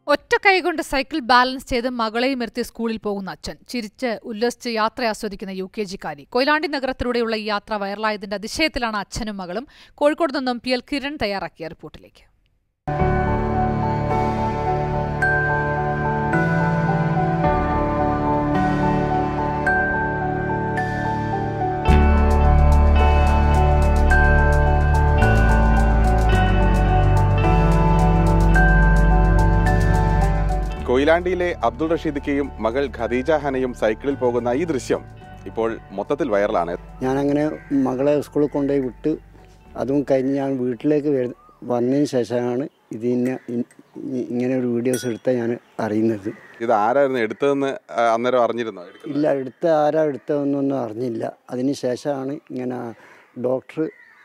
ഒറ്റ കൈകൊണ്ട് cycle balance ചെയ്ത് മകളെയും നിർത്തി സ്കൂളിൽ പോകുന്ന അച്ഛൻ ചിരിച്ച് ഉല്ലസിച്ച് യാത്ര ആസ്വദിക്കുന്ന യു കെ ജിക്കാരി കൊയിലാണ്ടി നഗരത്തിലൂടെയുള്ള ഈ യാത്ര വൈറലായതിന്റെ അതിശയത്തിലാണ് അച്ഛനും മകളും കോഴിക്കോട് നിന്നും പി എൽ കിരൺ തയ്യാറാക്കിയ റിപ്പോർട്ടിലേക്ക് കൊയിലാണ്ടിയിലെ അബ്ദുൾ റഷീദിക്കയും മകൾ ഖദീജ ഹനയും സൈക്കിളിൽ പോകുന്ന ഈ ദൃശ്യം ഇപ്പോൾ മൊത്തത്തിൽ വൈറലാണ് ഞാനങ്ങനെ മകളെ സ്കൂളിൽ കൊണ്ടുപോയി വിട്ട് അതും കഴിഞ്ഞ് ഞാൻ വീട്ടിലേക്ക് വരു- വന്നതിന് ശേഷമാണ് ഇതിനെ ഇ- ഇ- ഇങ്ങനെ ഒരു വീഡിയോസ് എടുത്ത ഞാൻ അറിയുന്നത് ഇത് ആരായിരുന്നു എടുത്തതെന്ന് ആ, അന്നേരം അറിഞ്ഞിരുന്നോ എടുക്കുന്നത്? ഇല്ല എടുത്ത ആരാ എടുത്തതെന്നൊന്നും അറിഞ്ഞില്ല അതിന് ശേഷമാണ് ഇങ്ങനെ ഡോക്ടർ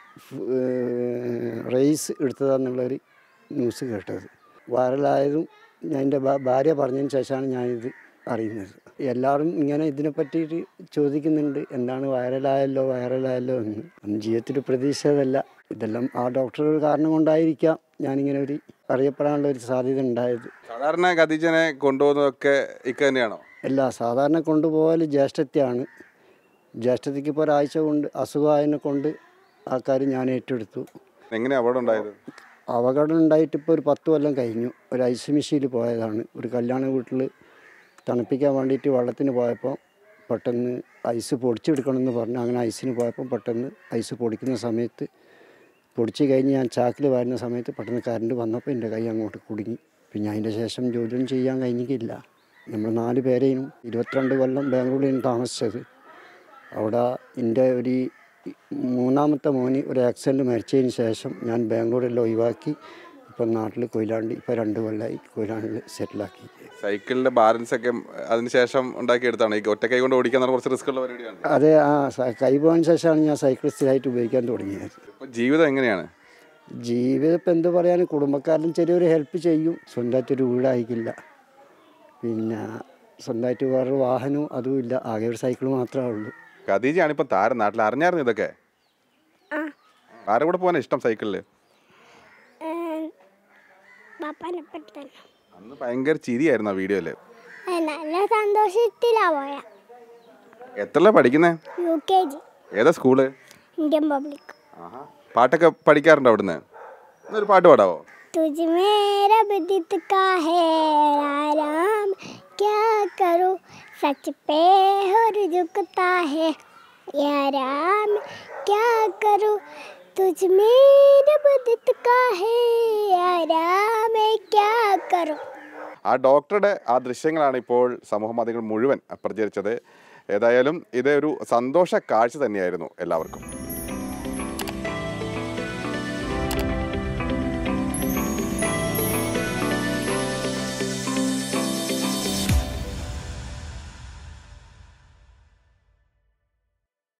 റേസ് എടുത്തതാന്നുള്ളൊരു ന്യൂസ് കേട്ടത് വൈറലായതും ഞാൻ എൻ്റെ ഭാ- ഭാര്യ പറഞ്ഞതിന് ശേഷമാണ് ഞാനിത് അറിയുന്നത് എല്ലാവരും ഇങ്ങനെ ഇതിനെ പറ്റിയിട്ട് ചോദിക്കുന്നുണ്ട് എന്താണ് വൈറലായല്ലോ വൈറലായല്ലോ എന്ന് ഒന്നും ജീവിതത്തിൽ പ്രതീക്ഷിച്ചതല്ല ഇതെല്ലാം ആ ഡോക്ടർ ഒരു കാരണം കൊണ്ടായിരിക്കാം ഞാനിങ്ങനെ ഒരു അറിയപ്പെടാനുള്ള ഒരു സാധ്യത ഉണ്ടായത് സാധാരണ ഖദീജനെ കൊണ്ടുപോകുന്നതൊക്കെ ഇക്ക തന്നെയാണോ അല്ല സാധാരണ കൊണ്ടുപോകൽ ജ്യേഷ്ഠത്തെയാണ് ജ്യേഷ്ഠത്തിക്ക് ഇപ്പോൾ ഒരാഴ്ച കൊണ്ട് അസുഖമായതിനെ കൊണ്ട് ആ കാര്യം ഞാൻ ഏറ്റെടുത്തു എങ്ങനെ അപകടം ഉണ്ടായത് അപകടം ഉണ്ടായിട്ട് ഇപ്പോൾ ഒരു പത്ത് കൊല്ലം കഴിഞ്ഞു ഒരു ഐസ് മെഷീനിൽ പോയതാണ് ഒരു കല്യാണ വീട്ടിൽ തണുപ്പിക്കാൻ വേണ്ടിയിട്ട് വെള്ളത്തിന് പോയപ്പോൾ പെട്ടെന്ന് ഐസ് പൊടിച്ചെടുക്കണമെന്ന് പറഞ്ഞു അങ്ങനെ ഐസിന് പോയപ്പോൾ പെട്ടെന്ന് ഐസ് പൊടിക്കുന്ന സമയത്ത് പൊടിച്ച് കഴിഞ്ഞ് ഞാൻ ചാക്കിൽ വരുന്ന സമയത്ത് പെട്ടെന്ന് കറണ്ട് വന്നപ്പോൾ എൻ്റെ കൈ അങ്ങോട്ട് കുടുങ്ങി പിന്നെ അതിൻ്റെ ശേഷം ജോലിയൊന്നും ചെയ്യാൻ കഴിഞ്ഞിട്ടില്ല നമ്മൾ നാല് പേരെയും ഇരുപത്തിരണ്ട് കൊല്ലം ബാംഗ്ലൂരിലാണ് താമസിച്ചത് അവിടെ എൻ്റെ ഒരു മൂന്നാമത്തെ മോന് ഒരു ആക്സിഡൻറ്റ് മരിച്ചതിന് ശേഷം ഞാൻ ബാംഗ്ലൂരെല്ലാം ഒഴിവാക്കി ഇപ്പം നാട്ടിൽ കൊയിലാണ്ടി ഇപ്പോൾ രണ്ട് കൊല്ലമായി കൊയിലാണ്ടിൽ സെറ്റിലാക്കി സൈക്കിളിന്റെ ബാലൻസ് ഒക്കെ അതിനുശേഷം ഉണ്ടാക്കിയെടുത്താണ് ഈ ഒറ്റ കൈ കൊണ്ട് ഓടിക്കാൻ പറഞ്ഞാൽ കുറച്ച് റിസ്ക് ഉള്ള പരിപാടിയാണ് അതെ ആ സ- കൈ പോയതിന് ശേഷമാണ് ഞാൻ സൈക്കിൾ സ്ഥിരമായിട്ട് ഉപയോഗിക്കാൻ തുടങ്ങിയത് ഇപ്പൊ ജീവിതം എങ്ങനെയാണ് ജീവിതം ഇപ്പം എന്ത് പറയാൻ കുടുംബക്കാരിലും ചെറിയൊരു ഹെൽപ്പ് ചെയ്യും സ്വന്തമായിട്ടൊരു വീടായിക്കില്ല പിന്നെ സ്വന്തമായിട്ട് വേറൊരു വാഹനവും അതും ഇല്ല ആകെ ഒരു സൈക്കിൾ മാത്രമേ ഉള്ളൂ ഖദീജയാണ് ഇപ്പം താരം നാട്ടിൽ അറിഞ്ഞായിരുന്നു ഇതൊക്കെ ആരുടെ കൂടെ പോകാനാ ഇഷ്ടം സൈക്കിളില് പപ്പനെ പറ്റി തന്നെ അന്ന് ഭയങ്കര ചിരിയായിരുന്നു ആ വീഡിയോയില് ഏ, നല്ല സന്തോഷത്തിലാ പോയ എത്രല്ല പഠിക്കുന്നേ യു കെ ജി ഏതാ സ്കൂള് ഇന്ത്യൻ പബ്ലിക് ആഹാ. പാട്ടൊക്കെ പഠിക്കാറുണ്ടോ അവിടുന്ന് ഒരു പാട്ട് പാടാവോ तुझ में रब दित का है आराम क्या करूं सच पे और झुकता है या राम क्या करूं तुझ में रब दित का है आराम क्या करूं ആ ഡോക്ടറുടെ ആ ദൃശ്യങ്ങളാണ് ഇപ്പോൾ സമൂഹ മാധ്യമങ്ങൾ മുഴുവൻ പ്രചരിച്ചത് ഏതായാലും ഇത് ഒരു സന്തോഷ കാഴ്ച തന്നെയായിരുന്നു എല്ലാവർക്കും